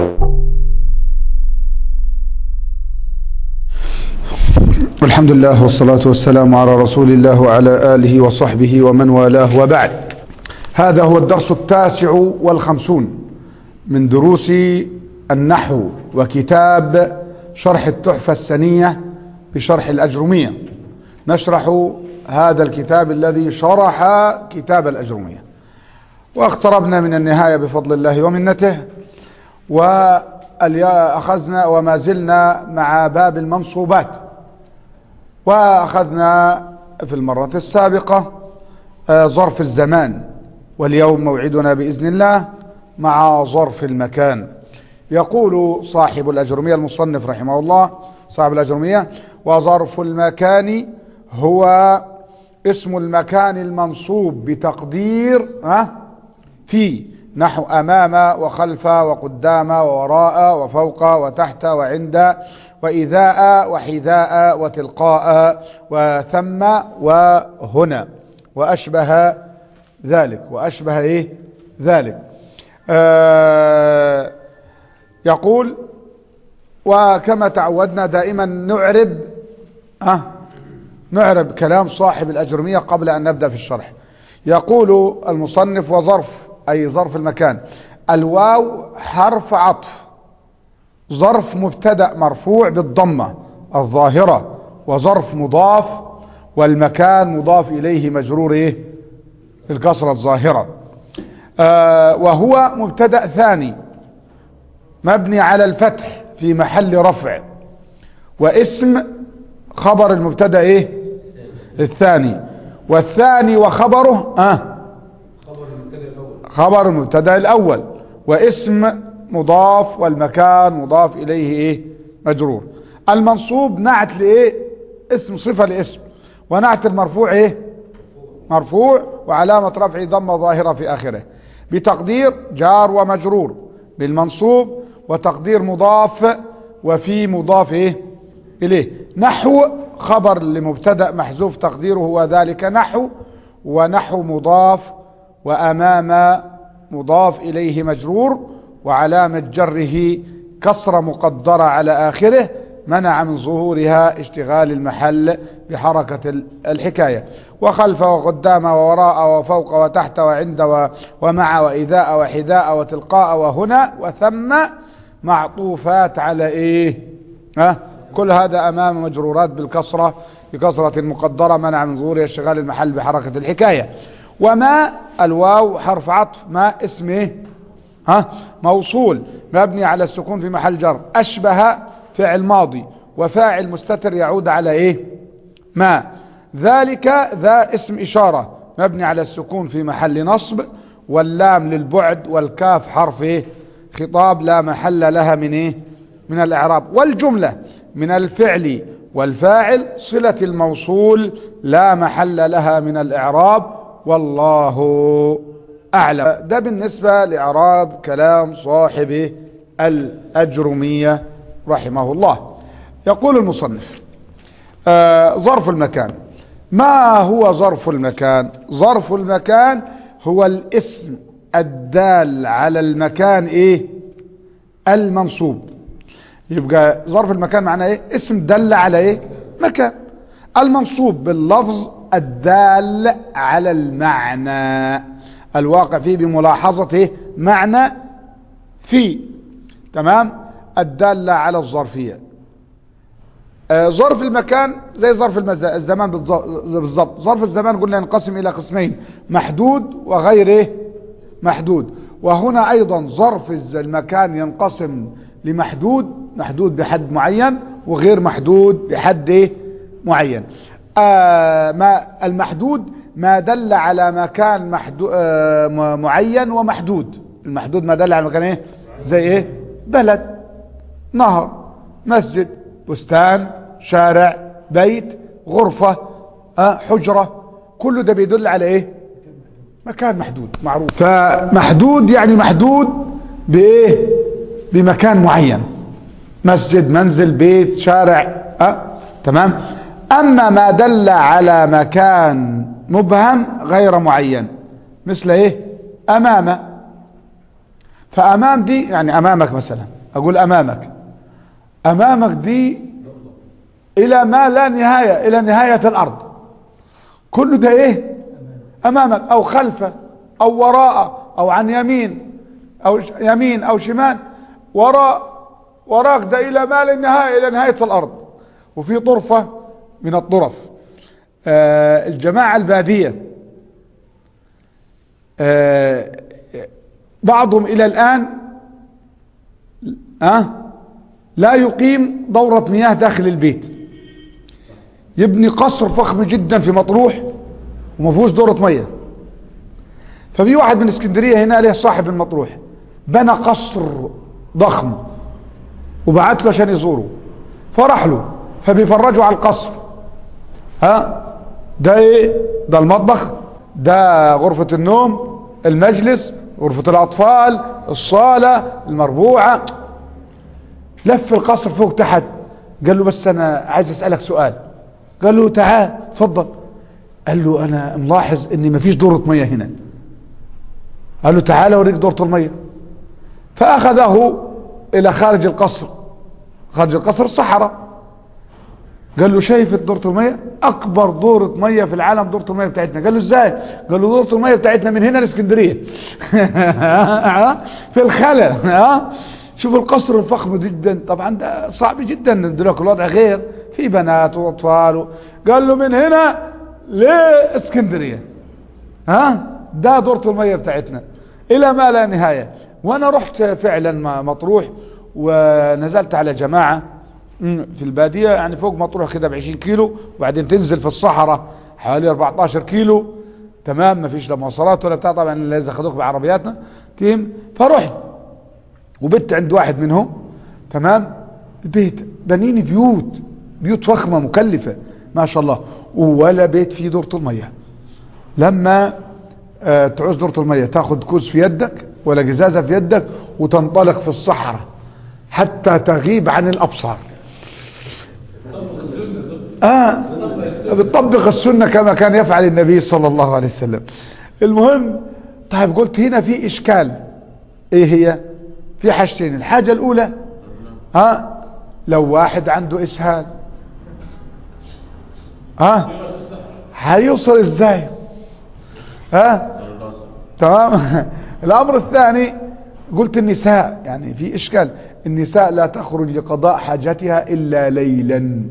الحمد لله والصلاة والسلام على رسول الله وعلى آله وصحبه ومن والاه وبعد هذا هو الدرس التاسع والخمسون من دروس النحو وكتاب شرح التحفة السنية بشرح الأجرمية نشرح هذا الكتاب الذي شرح كتاب الأجرمية واقتربنا من النهاية بفضل الله ومنته وأخذنا وما زلنا مع باب المنصوبات وأخذنا في المرة السابقة ظرف الزمان واليوم موعدنا بإذن الله مع ظرف المكان يقول صاحب الأجرمية المصنف رحمه الله صاحب الأجرمية وظرف المكان هو اسم المكان المنصوب بتقدير في نحو أمام وخلف وقدام ووراء وفوق وتحت وعند وإذاء وحذاء وتلقاء وثم وهنا وأشبه ذلك وأشبه إيه ذلك آه يقول وكما تعودنا دائما نعرب أه نعرب كلام صاحب الأجرمية قبل أن نبدأ في الشرح يقول المصنف وظرف أي ظرف المكان الواو حرف عطف ظرف مبتدا مرفوع بالضمة الظاهرة وظرف مضاف والمكان مضاف إليه مجرور إيه الكسرة الظاهرة آه وهو مبتدا ثاني مبني على الفتح في محل رفع واسم خبر المبتدا ايه الثاني والثاني وخبره اه خبر المبتدا الاول واسم مضاف والمكان مضاف اليه ايه مجرور المنصوب نعت لايه اسم صفة لاسم ونعت المرفوع ايه مرفوع وعلامة رفعه ضمة ظاهرة في اخره بتقدير جار ومجرور بالمنصوب وتقدير مضاف وفي مضاف ايه اليه نحو خبر لمبتدا محذوف تقديره وذلك نحو ونحو مضاف وامام مضاف اليه مجرور وعلامة جره كسر مقدرة على آخره منع من ظهورها اشتغال المحل بحركة الحكاية وخلف وقدام ووراء وفوق وتحت وعند ومع وإذاء وحذاء وتلقاء وهنا وثم معطوفات على ايه ها كل هذا امام مجرورات بالكسرة بكسرة مقدرة منع من ظهورها اشتغال المحل بحركة الحكاية وما الواو حرف عطف ما اسمه ها موصول مبني على السكون في محل جر أشبه فعل ماضي وفاعل مستتر يعود على إيه ما ذلك ذا اسم إشارة مبني على السكون في محل نصب واللام للبعد والكاف حرف إيه خطاب لا محل لها من إيه من الإعراب والجملة من الفعل والفاعل صلة الموصول لا محل لها من الإعراب والله أعلم ده بالنسبة لإعراب كلام صاحب الأجرمية رحمه الله يقول المصنف آه ظرف المكان ما هو ظرف المكان ظرف المكان هو الاسم الدال على المكان ايه المنصوب يبقى ظرف المكان معناه ايه اسم دل على ايه مكان المنصوب باللفظ الدال على المعنى الواقع فيه بملاحظته معنى في تمام الدالة على الظرفية آه ظرف المكان زي ظرف الزمان بالضبط ظرف الزمان قلنا ينقسم إلى قسمين محدود وغير إيه؟ محدود وهنا أيضا ظرف المكان ينقسم لمحدود محدود بحد معين وغير محدود بحد إيه؟ معين آه ما المحدود ما دل على مكان محدود آه معين ومحدود المحدود ما دل على مكان ايه زي ايه بلد نهر مسجد بستان شارع بيت غرفة آه حجرة كل ده بيدل على ايه مكان محدود معروف فمحدود يعني محدود بايه بمكان معين مسجد منزل بيت شارع أه؟ تمام اما ما دل على مكان مبهم غير معين مثل ايه امام فامام دي يعني امامك مثلا اقول امامك امامك دي الى ما لا نهاية الى نهاية الارض كل ده ايه امامك او خلفه او وراء او عن يمين او ش- يمين او شمال وراء وراك ده الى ما لا نهاية الى نهاية الارض وفي طرفة من الطرف آه الجماعة البادية آه بعضهم الى الان أه؟ لا يقيم دورة مياه داخل البيت يبني قصر فخم جدا في مطروح وما فيهوش دورة مياه ففي واحد من اسكندرية هنا له صاحب من مطروح بنى قصر ضخم وبعت له عشان يزوره فرح له فبيفرجوا على القصر ها ده ايه ده المطبخ ده غرفة النوم المجلس غرفة الاطفال الصالة المربوعة لف القصر فوق تحت قال له بس انا عايز اسألك سؤال قال له تعال اتفضل قال له انا ملاحظ ان مفيش دورة مية هنا قال له تعال اوريك دورة المية فاخذه الى خارج القصر خارج القصر الصحراء قال له شايف دورة المية اكبر دورة مية في العالم دورة المية بتاعتنا قال له ازاي قال له دورة المية بتاعتنا من هنا لاسكندرية في الخلا ها شوف القصر الفخم جدا طبعا ده صعب جدا دلوقتي الوضع غير في بنات واطفال و... قال له من هنا لاسكندرية ها ده دورة المية بتاعتنا الى ما لا نهاية وانا رحت فعلا مطروح ونزلت على جماعة مم، في البادية يعني فوق مطروح كده ب 20 كيلو وبعدين تنزل في الصحراء حوالي 14 كيلو تمام ما فيش لا مواصلات ولا بتاع طبعا لازم خدوك بعربياتنا تيم فرحت وبت عند واحد منهم تمام البيت بنيني بيوت بيوت فخمة مكلفة ما شاء الله ولا بيت فيه دورة المية لما آه تعوز دورة المية تاخد كوز في يدك ولا جزازة في يدك وتنطلق في الصحراء حتى تغيب عن الأبصار آه بتطبق السنة كما كان يفعل النبي صلى الله عليه وسلم المهم طيب قلت هنا في إشكال ايه هي في حاجتين الحاجة الأولى ها لو واحد عنده إسهال ها هيوصل ازاي ها تمام الأمر الثاني قلت النساء يعني في إشكال النساء لا تخرج لقضاء حاجتها إلا ليلا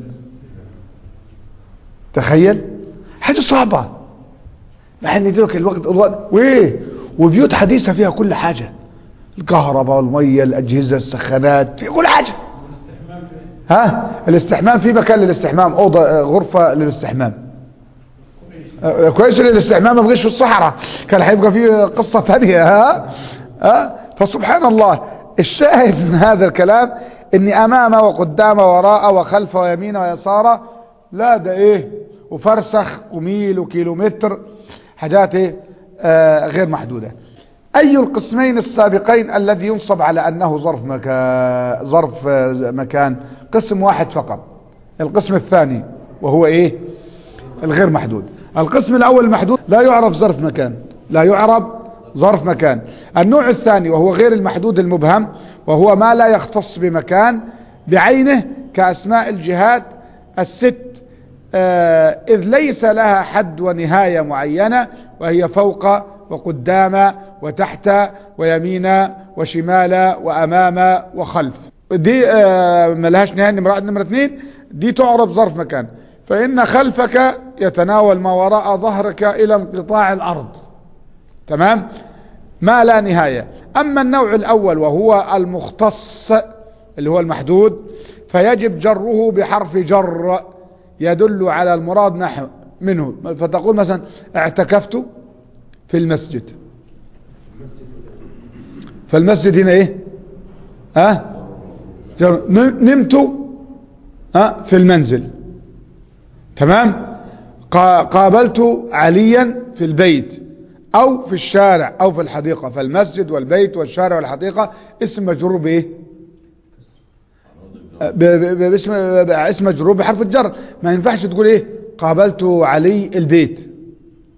تخيل حاجة صعبة مع ان دلوقتي الوقت الوقت وايه وبيوت حديثة فيها كل حاجة الكهرباء والمية الأجهزة السخانات في كل حاجة ها الاستحمام في مكان للاستحمام أوضة آه، غرفة للاستحمام آه، كويس ان الاستحمام ما بقاش في الصحراء كان هيبقى فيه قصة تانية ها ها فسبحان الله الشاهد من هذا الكلام اني امامه وقدامه وراءه وخلفه ويمينه ويساره لا ده ايه وفرسخ وميل وكيلومتر حاجات ايه آه غير محدودة اي القسمين السابقين الذي ينصب على انه ظرف مكان ظرف آه، مكان قسم واحد فقط القسم الثاني وهو ايه الغير محدود القسم الاول المحدود لا يعرف ظرف مكان لا يعرف ظرف مكان النوع الثاني وهو غير المحدود المبهم وهو ما لا يختص بمكان بعينه كأسماء الجهات الست آه إذ ليس لها حد ونهاية معينة وهي فوق وقدام وتحت ويمين وشمال وأمام وخلف دي آه ملهاش نهاية نمرة, نمرة اثنين دي تعرف ظرف مكان فإن خلفك يتناول ما وراء ظهرك إلى انقطاع الأرض تمام ما لا نهاية أما النوع الأول وهو المختص اللي هو المحدود فيجب جره بحرف جر يدل على المراد نحو منه فتقول مثلا اعتكفت في المسجد فالمسجد هنا ايه ها جر نمت ها في المنزل تمام قا- قابلت عليا في البيت او في الشارع او في الحديقة فالمسجد والبيت والشارع والحديقة اسم مجرور بايه ب- ب- ب- باسم ب- اسم مجرور بحرف الجر ما ينفعش تقول ايه قابلت علي البيت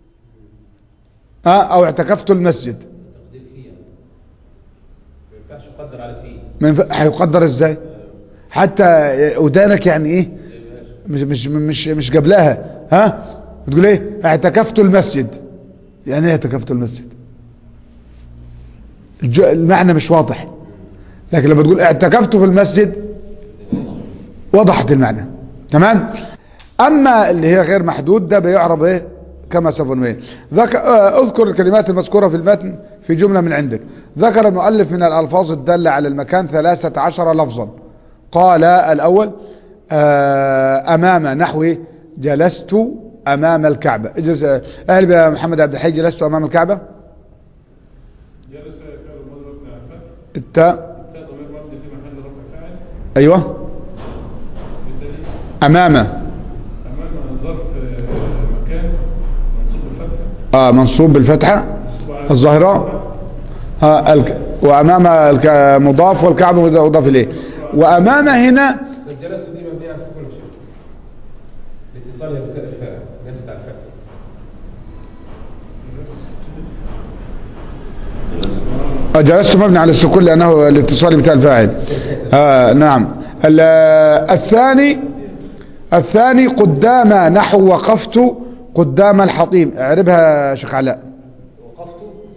ها او اعتكفت المسجد قدر على فيه ما ينفع- هيقدر ازاي حتى ودانك يعني ايه مش مش مش مش قبلها ها بتقول ايه اعتكفت المسجد يعني ايه اعتكفت المسجد الج- المعنى مش واضح لكن لما تقول اعتكفت في المسجد وضحت المعنى تمام اما اللي هي غير محدود ده بيعرب ايه كما سوف نبين ذك... آه، اذكر الكلمات المذكورة في المتن في جملة من عندك ذكر المؤلف من الالفاظ الدالة على المكان ثلاثة عشر لفظا قال الاول آه، امام نحو إيه؟ جلست امام الكعبة اجلس آه، اهل يا محمد عبد الحي جلست امام الكعبة جلس فعل المضرب بتاع الفتح التاء التاء ضمير مبني في محل رفع فاعل ايوه بالتالي امام امام ظرف آه، مكان منصوب الفتح اه منصوب بالفتحة منصوب على الظاهرة ها الك... وامام الك... مضاف والكعب مضاف اليه وامام هنا الجلسة دي مبنية على السكون الشيء لاتصالها بتاء الفاعل جلست على الفتح آه، جلست مبني على السكون لانه الاتصال بتاع الفاعل آه نعم ال- الثاني الثاني قدام نحو وقفت قدام الحطيم اعربها يا شيخ علاء وقفت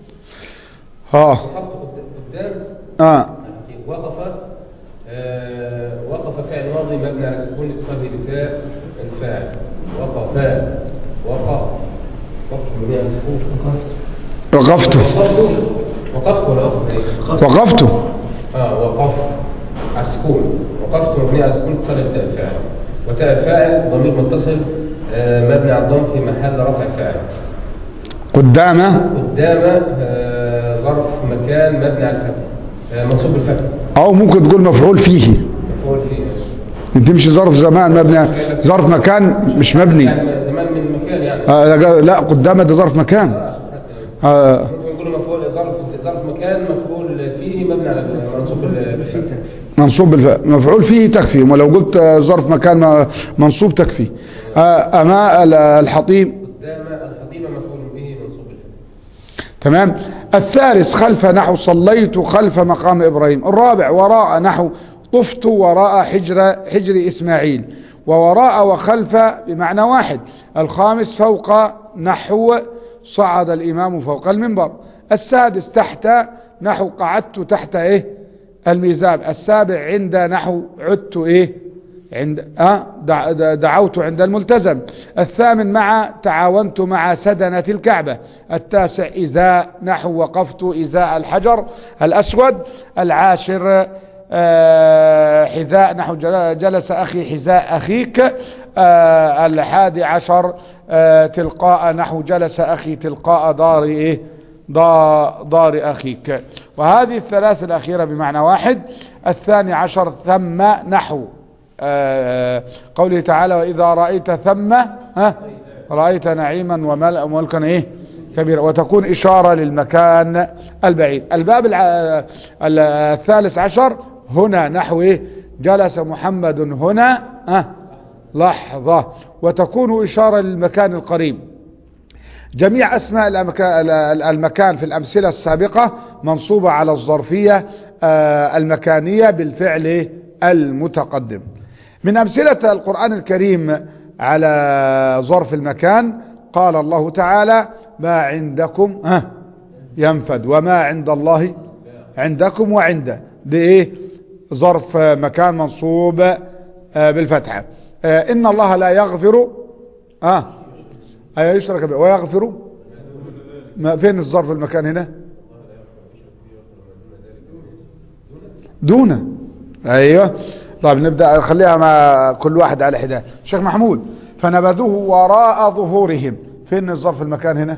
ها وقفت قد- قدام اه وقف آه، وقف فعل ماضي مبني على السكون لاتصاله بتاء الفاعل وقف وقف وقف مبني على السكون وقفت وقفت وقفت ولا وقفت إيه؟ وقفت اه وقف على السكون وقفت مبني على السكون اتصال بتاء الفاعل وتاء الفاعل ضمير متصل آه، مبني على الضم في محل رفع فاعل قدام قدام آه، ظرف مكان مبني على الفتح آه، منصوب الفتح او ممكن تقول مفعول فيه مفعول فيه تمشي ظرف زمان مبني ظرف مكان مش مبني يعني زمان من مكان يعني آه لا قدام ده ظرف مكان عشان حتى آه ممكن يقولوا مفعول ظرف ظرف مكان مفعول فيه مبني على منصوب بالفتح منصوب بالف... مفعول فيه تكفي ولو قلت آه، ظرف مكان م- منصوب تكفي آه أما ال- الحطيم قدام الحطيمة مفعول به منصوب بالفتح تمام الثالث خلف نحو صليت خلف مقام إبراهيم الرابع وراء نحو طفت وراء حجر حجر إسماعيل ووراء وخلف بمعنى واحد الخامس فوق نحو صعد الإمام فوق المنبر السادس تحت نحو قعدت تحت إيه الميزاب السابع عند نحو عدت إيه عند أه دع- دع- دعوت عند الملتزم الثامن مع تعاونت مع سدنة الكعبة التاسع إزاء نحو وقفت إزاء الحجر الأسود العاشر آه، حذاء نحو جل- جلس أخي حذاء أخيك آه، الحادي عشر آه، تلقاء نحو جلس أخي تلقاء دار إيه دا- دار أخيك وهذه الثلاث الأخيرة بمعنى واحد الثاني عشر ثم نحو آه، قوله تعالى وإذا رأيت ثم ها رأيت نعيما ومل- وملكا إيه كبيرا وتكون إشارة للمكان البعيد الباب الع- ال- الثالث عشر هنا نحو إيه جلس محمد هنا ها لحظة وتكون إشارة للمكان القريب جميع أسماء الأمكا- ال- المكان في الأمثلة السابقة منصوبة على الظرفية آه، المكانية بالفعل المتقدم من أمثلة القرآن الكريم على ظرف المكان قال الله تعالى ما عندكم ها ينفد وما عند الله عندكم وعنده دي ايه ظرف آه، مكان منصوب آه، بالفتحة آه، إن الله لا يغفر اه أي يشرك به ويغفر ما فين الظرف المكان هنا دون ايوه طيب نبدا خليها مع كل واحد على حده شيخ محمود فنبذوه وراء ظهورهم فين الظرف المكان هنا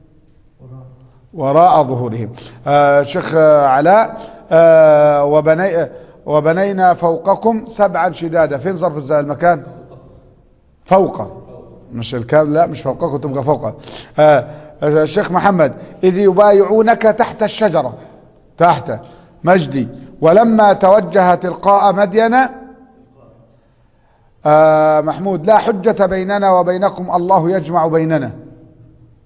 وراء ظهورهم آه شيخ آه، علاء آه وبني وبنينا فوقكم سبعا شدادا فين ظرف الز- المكان فوق مش الكام لا مش فوقكم تبقى فوق آه الشيخ محمد إذ يبايعونك تحت الشجرة تحت مجدي ولما توجه تلقاء مدين آه محمود لا حجة بيننا وبينكم الله يجمع بيننا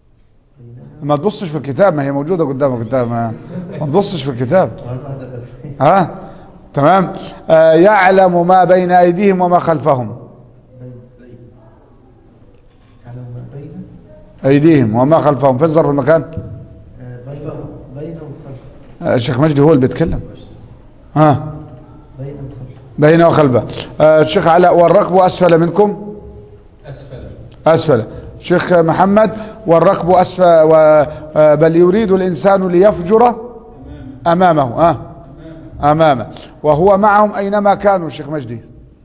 ما تبصش في الكتاب ما هي موجودة قدامك الكتاب ما, ما تبصش في الكتاب ها تمام آه يعلم ما بين ايديهم وما خلفهم على ما بين ايديهم وما خلفهم فين ظرف المكان آه، بين بين وخلف آه الشيخ مجدي هو اللي بيتكلم ها بين وخلف بين وخلفه آه الشيخ علاء والركب اسفل منكم أسفل اسفل شيخ محمد والركب اسفل و... آه، بل يريد الانسان ليفجر امامه ها امامه وهو معهم اينما كانوا الشيخ مجدي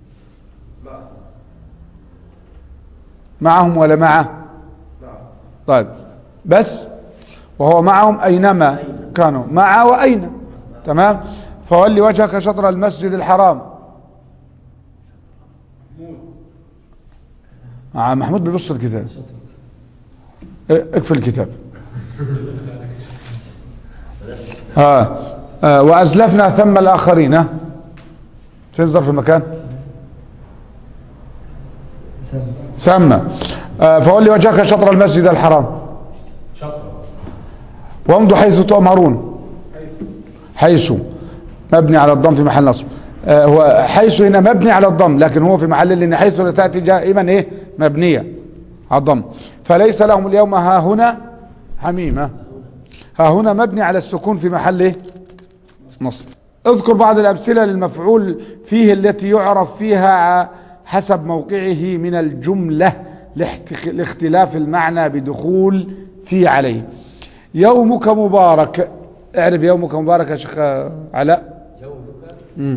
معهم ولا معه طيب بس وهو معهم اينما كانوا مع واين تمام فولي وجهك شطر المسجد الحرام آه محمود بيبص الكتاب إيه، اقفل الكتاب آه. آه. وأزلفنا ثم الآخرين ها؟ فين ظرف المكان سم سمى آه. فولي وجهك شطر المسجد الحرام شطر وامضوا حيث تؤمرون حيث مبني على الضم في محل نصب آه، هو حيث هنا مبني على الضم لكن هو في محل لان حيث لا تاتي دائما ايه مبنيه على الضم فليس لهم اليوم ها هنا حميمه ها هنا مبني على السكون في محل ايه نصب اذكر بعض الامثله للمفعول فيه التي يعرف فيها حسب موقعه من الجمله لاحت- لاختلاف المعنى بدخول في عليه يومك مبارك اعرف يومك مبارك يا شيخ علاء يومك مم.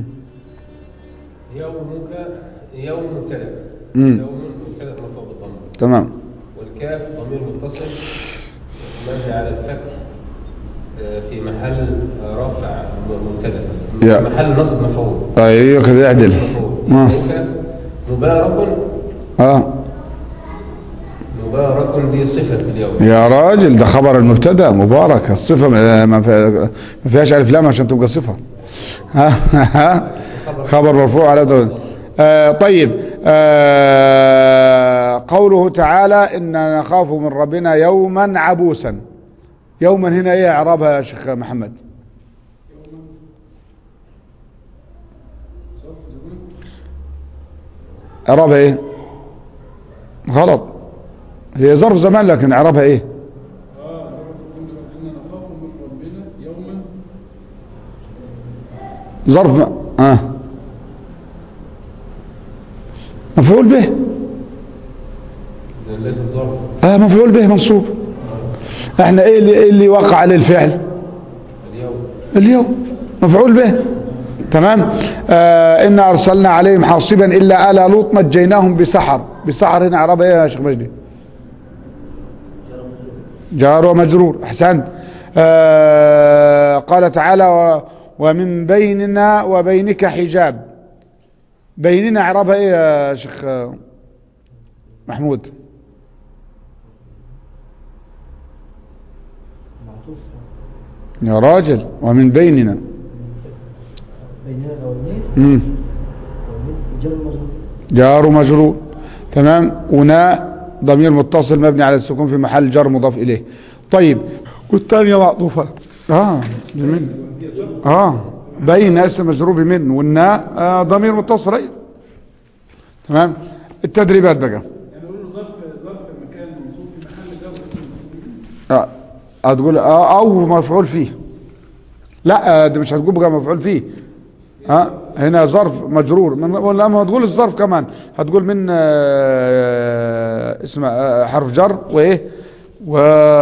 يومك يوم مبتدا مم. يوم مبتدا مرفوع بالضم تمام والكاف ضمير متصل مبني على الفتح آه، في محل رفع مبتدا يا. في محل نصب مفعول ايوه كده اعدل مفعول آه. يومك مبارك اه مبارك دي صفة في اليوم يا راجل ده خبر المبتدا مبارك الصفه ما- ما فيها- ما فيهاش الف لام عشان تبقى صفه ها ها خبر مرفوع على درجة آه طيب آه قوله تعالى إنا نخاف من ربنا يوما عبوسا يوما هنا ايه اعرابها يا شيخ محمد اعرابها ايه غلط هي ظرف زمان لكن اعرابها ايه اه كنا كنا نخاف من ربنا يوما ظرف م... آه. مفعول به إذا ليس ظرف آه مفعول به منصوب احنا ايه اللي, إيه اللي وقع عليه الفعل اليوم اليوم مفعول به تمام آه إنا أرسلنا عليهم حاصبا إلا آل لوط نجيناهم بسحر بسحر هنا عربي ايه يا شيخ مجدي جار ومجرور أحسنت آه قال تعالى و ومن بيننا وبينك حجاب بيننا عربها ايه يا شيخ آه، محمود معطوف يا راجل ومن بيننا بيننا الاولاني مم. جر مجرور جار ومجرور تمام وناء ضمير متصل مبني على السكون في محل جر مضاف إليه طيب والثانية معطوفة اه جميل اه بين اسم مجرور بمن والناء آه ضمير متصل أيضا. تمام التدريبات بقى يعني نقول له ظرف ظرف مكان منصوب في محل جر اسم مفعول به. اه هتقول آه او مفعول فيه لا آه ده مش هتقول بقى مفعول فيه ها هنا ظرف مجرور من ولا ما هتقول الظرف كمان هتقول من آه اسم آه حرف جر وايه و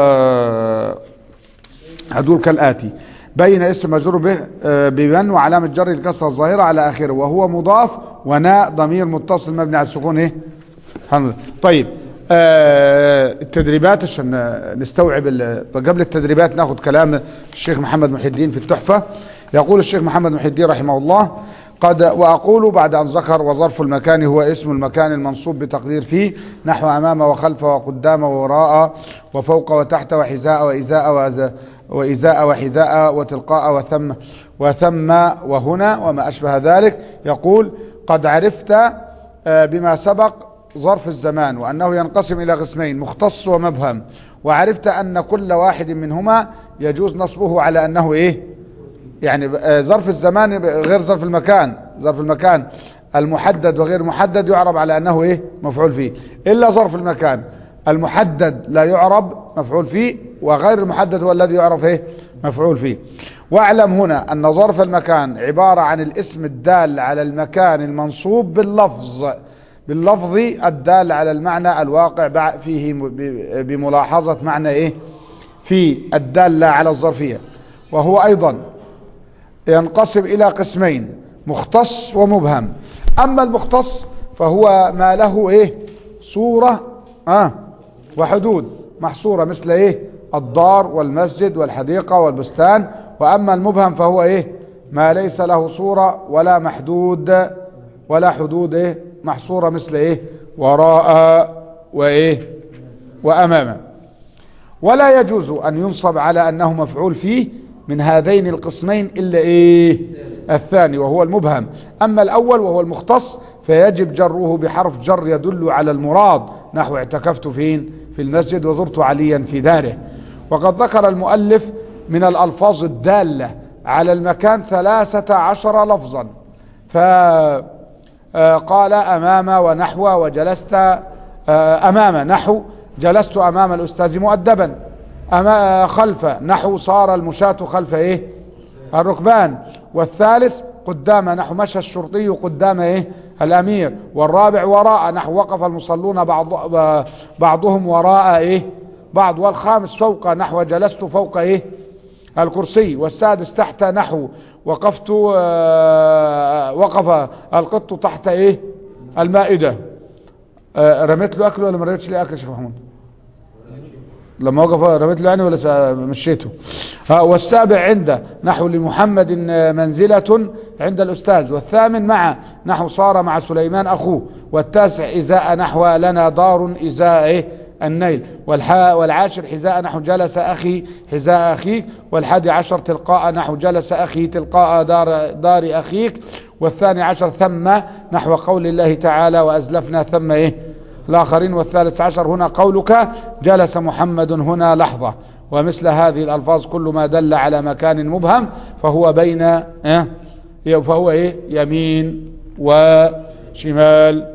هتقول كالآتي بين اسم مجرور به آه بمن وعلامة جر الكسرة الظاهرة على آخره وهو مضاف وناء ضمير متصل مبني على السكون ايه الحمد لله طيب آه التدريبات عشان نستوعب ال- قبل التدريبات ناخذ كلام الشيخ محمد محي الدين في التحفة يقول الشيخ محمد محي الدين رحمه الله قد وأقول بعد أن ذكر وظرف المكان هو اسم المكان المنصوب بتقدير فيه نحو أمام وخلف وقدام ووراء وفوق وتحت وحذاء وإزاء وأز- وإزاء وحذاء وتلقاء وثم وثم وهنا وما أشبه ذلك يقول قد عرفت آه، بما سبق ظرف الزمان وأنه ينقسم إلى قسمين مختص ومبهم وعرفت أن كل واحد منهما يجوز نصبه على أنه إيه يعني آه، ظرف الزمان ب- غير ظرف المكان ظرف المكان المحدد وغير المحدد يعرب على أنه إيه مفعول فيه إلا ظرف المكان المحدد لا يعرب مفعول فيه وغير المحدد هو الذي يعرف إيه مفعول فيه واعلم هنا أن ظرف المكان عبارة عن الاسم الدال على المكان المنصوب باللفظ باللفظ الدال على المعنى الواقع بع- فيه م- ب- بملاحظة معنى إيه في الدالة على الظرفية وهو أيضا ينقسم إلى قسمين مختص ومبهم أما المختص فهو ما له إيه صورة آه وحدود محصورة مثل إيه الدار والمسجد والحديقة والبستان وأما المبهم فهو إيه ما ليس له صورة ولا محدود ولا حدود إيه محصورة مثل إيه وراء وإيه وأمامه ولا يجوز أن ينصب على أنه مفعول فيه من هذين القسمين إلا إيه الثاني وهو المبهم أما الأول وهو المختص فيجب جره بحرف جر يدل على المراد نحو اعتكفت فين في المسجد وزرت عليا في داره وقد ذكر المؤلف من الألفاظ الدالة على المكان ثلاثة عشر لفظا فقال أمام ونحو وجلست آه، أمام نحو جلست أمام الأستاذ مؤدبا أما خلف نحو صار المشاة خلف إيه الركبان والثالث قدام نحو مشى الشرطي قدام إيه الأمير والرابع وراء نحو وقف المصلون بعض بعضهم وراء إيه بعض والخامس فوق نحو جلست فوق إيه الكرسي والسادس تحت نحو وقفت آه، وقف القط تحت إيه المائدة آه، رميت له أكل ولا ما رميتش لي أكل يا شيخ محمود لما وقف رميت له يعني ولا س- مشيته ها والسابع عنده نحو لمحمد منزلة عند الأستاذ والثامن مع نحو صار مع سليمان أخوه والتاسع إزاء نحو لنا دار إزاء إيه النيل والحاء والعاشر حذاء نحو جلس أخي حذاء أخيك والحادي عشر تلقاء نحو جلس أخي تلقاء دار, دار أخيك والثاني عشر ثم نحو قول الله تعالى وأزلفنا ثم إيه الآخرين والثالث عشر هنا قولك جلس محمد هنا لحظة ومثل هذه الألفاظ كل ما دل على مكان مبهم فهو بين إيه؟ فهو إيه يمين وشمال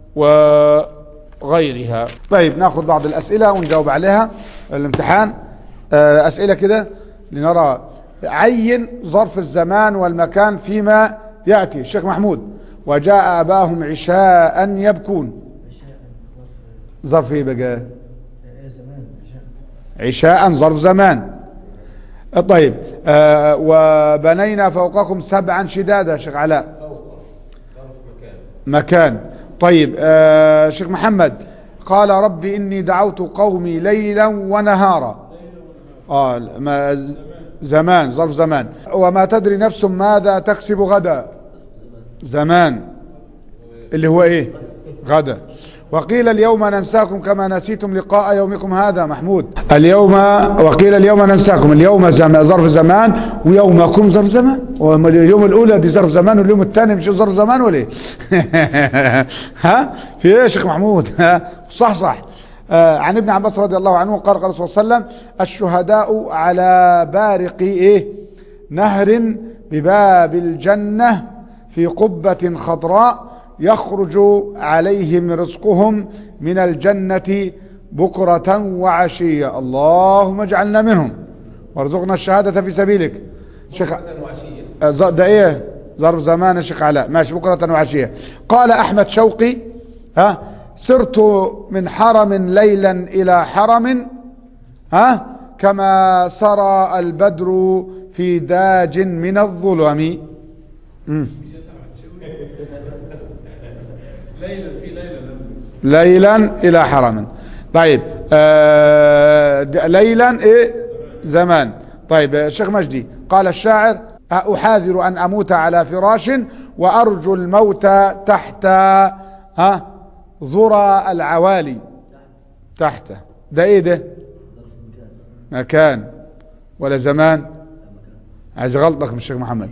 وغيرها طيب ناخذ بعض الأسئلة ونجاوب عليها الامتحان آه، أسئلة كده لنرى عين ظرف الزمان والمكان فيما يأتي الشيخ محمود وجاء أباهم عشاء يبكون عشاء ظرف ظرف ايه بقى آه، زمان عشاء عشاء ظرف زمان طيب آه وبنينا فوقكم سبعا شدادا شيخ علاء فوق ظرف مكان مكان طيب آه شيخ محمد قال ربي إني دعوت قومي ليلا ونهارا آه ما زمان ظرف زمان وما تدري نفس ماذا تكسب غدا زمان اللي هو ايه غدا وقيل اليوم ننساكم كما نسيتم لقاء يومكم هذا محمود اليوم وقيل اليوم ننساكم اليوم زم ظرف زمان ويومكم ظرف زمان واليوم الاولى دي ظرف زمان واليوم الثاني مش ظرف زمان ولا ايه ها في ايه يا شيخ محمود ها صح صح آه عن ابن عباس رضي الله عنه قال قال صلى الله عليه وسلم الشهداء على بارق ايه نهر بباب الجنة في قبة خضراء يخرج عليهم رزقهم من الجنة بكرة وعشية اللهم اجعلنا منهم وارزقنا الشهادة في سبيلك شيخ بكرة وعشية آه، ز- ده ايه ظرف زمان يا شيخ علاء ماشي بكرة وعشية قال احمد شوقي ها سرت من حرم ليلا الى حرم ها كما سرى البدر في داج من الظلم مم. ليلة في ليلة لم ليلا الى حرم طيب آه د- ليلا ايه زمان طيب آه، الشيخ مجدي قال الشاعر احاذر ان اموت على فراش وارجو الموت تحت ها ذرى العوالي تحته ده ايه ده مكان ولا زمان عايز غلطك من الشيخ محمد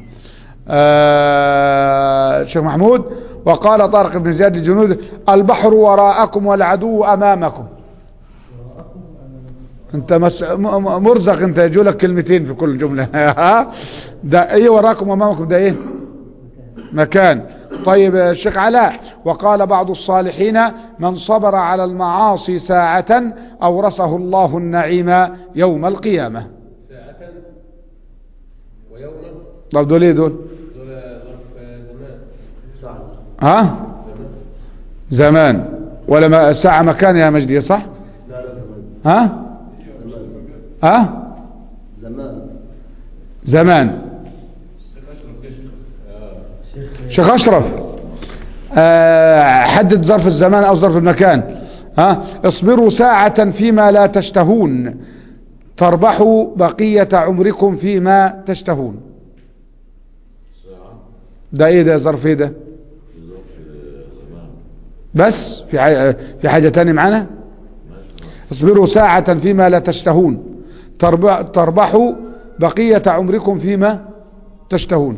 آه الشيخ محمود وقال طارق بن زياد الجنود البحر وراءكم والعدو امامكم انت مس... م- م- مرزق انت يجولك كلمتين في كل جملة ها ده ايه وراكم وامامكم ده ايه مكان طيب يا الشيخ علاء وقال بعض الصالحين من صبر على المعاصي ساعة أورثه الله النعيم يوم القيامة ساعة ويوما طب دول ايه دول دول ظرف زمان ها زمان ولا ما ساعة مكان يا مجدي صح لا لا زمان ها ها زمان زمان شيخ شيخ أشرف آه، حدد ظرف الزمان أو ظرف المكان ها اصبروا ساعة فيما لا تشتهون تربحوا بقية عمركم فيما تشتهون ده ايه ده ظرف ايه ده بس في حاجة, في حاجة تاني معانا اصبروا ساعة فيما لا تشتهون تربح تربحوا بقية عمركم فيما تشتهون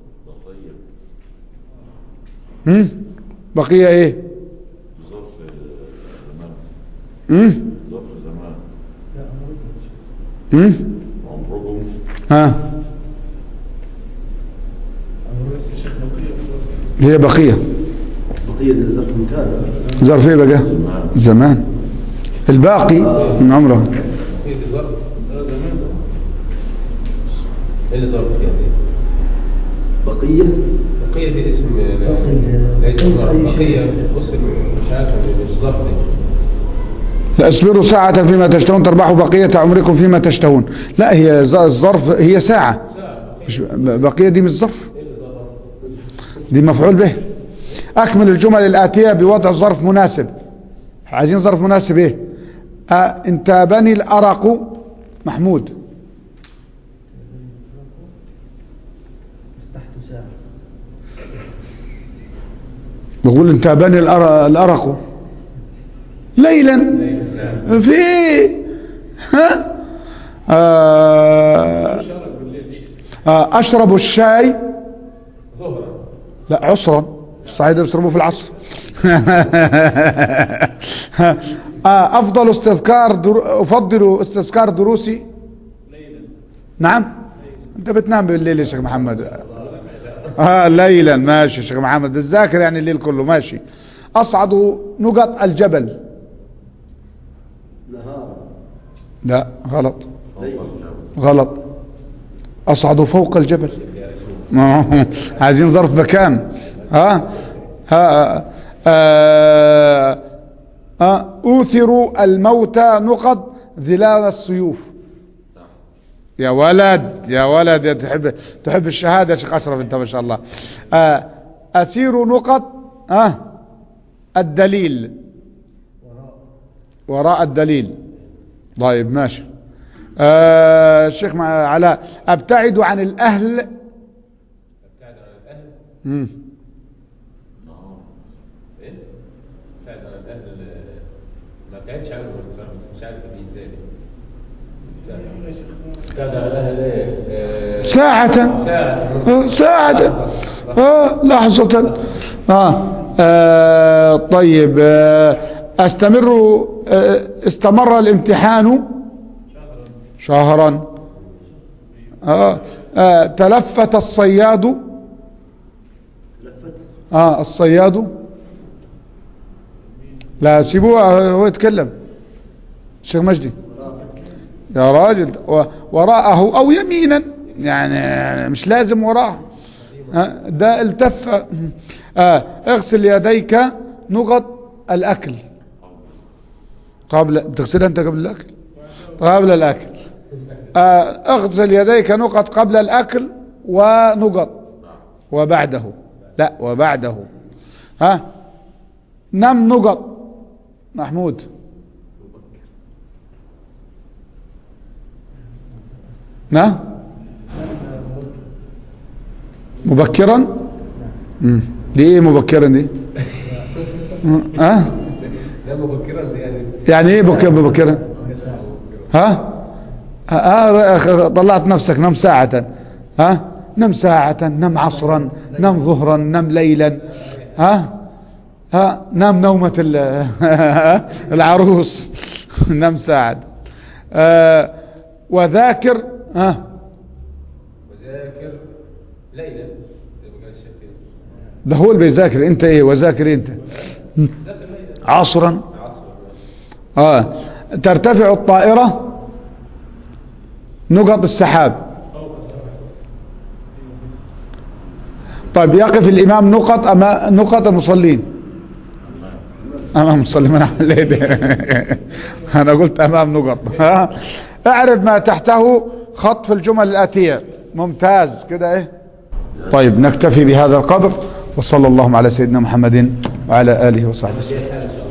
هم؟ بقية ايه ظرف زمان هم؟ ظرف زمان لا أمركم هم؟ عمركم ها هي بقية بقية ظرف مكان ظرف ايه بقى زمان الباقي من عمره في دي ظرف ايه اللي ظرف يعني بقية بقية دي اسم بقية. ليس ظرف أي شيء. بقية بص مش عارف مش ظرف دي لا اصبروا ساعة فيما تشتهون تربحوا بقية عمركم فيما تشتهون لا هي ز- الظرف هي ساعة مش بقية دي مش ظرف دي مفعول به اكمل الجمل الاتية بوضع ظرف مناسب عايزين ظرف مناسب ايه آه انت بني الارق محمود تحت ساعة بقول انت بني الأر- الارق ليلا في ايه ها آه آه اشرب الشاي ظهرا لا عصرا الصعيد بيشربوه في العصر آه افضل استذكار در... افضل استذكار دروسي نعم انت بتنام بالليل يا شيخ محمد اه ليلا ماشي يا شيخ محمد بتذاكر يعني الليل كله ماشي اصعد نقط الجبل نهار لا غلط ليل غلط اصعد فوق الجبل ما- عايزين ظرف مكان ها ها آه آه اوثر الموتى نقض ظلال السيوف يا ولد يا ولد يا تحب تحب الشهاده يا شيخ اشرف انت ما شاء الله آه اسير نقط آه الدليل وراء الدليل طيب ماشي آه الشيخ مع علاء ابتعد عن الاهل ابتعد عن الاهل مم. ايه ابتعد عن الاهل ما ابتعدش عنهم الصراحة، بس مش عارف دي ازاي ابتعد عن الاهل ايه آه، ساعة ساعة آه، ساعة آه لحظة آه. آه طيب آه استمر آه استمر الامتحان شهرا آه آه تلفت الصياد لفت اه الصياد لا سيبوه هو يتكلم الشيخ مجدي يا راجل و- وراءه او يمينا يعني مش لازم وراه آه، ده التف آه اغسل يديك نقط الاكل قبل تغسلها انت قبل الاكل قبل الاكل آه اغسل يديك نقط قبل الاكل ونقط وبعده لا وبعده ها نم نقط محمود نعم مبكرا مم. دي ايه مبكرا دي مم. ها لا مبكرا دي يعني يعني ايه بك- مبكرا ها ها ها، طلعت نفسك نم ساعة ها نم ساعة نم عصرا نم ظهرا نم ليلا ها ها نام نومة ال- العروس نم ساعة آه وذاكر ها وذاكر ليلى زي ما قال الشيخ كده ده هو اللي بيذاكر انت ايه وذاكر انت م. ذاكر ليلى عصرا عصر اه ترتفع الطائرة نقط السحاب طيب يقف الإمام نقط أما نقط المصلين أمام المصلين ما نعمل ايه ده أنا قلت أمام نقط ها؟ اعرف ما تحته خط في الجمل الآتية ممتاز كده ايه طيب نكتفي بهذا القدر وصلى اللهم على سيدنا محمد وعلى آله وصحبه وسلم جاي حال ان شاء الله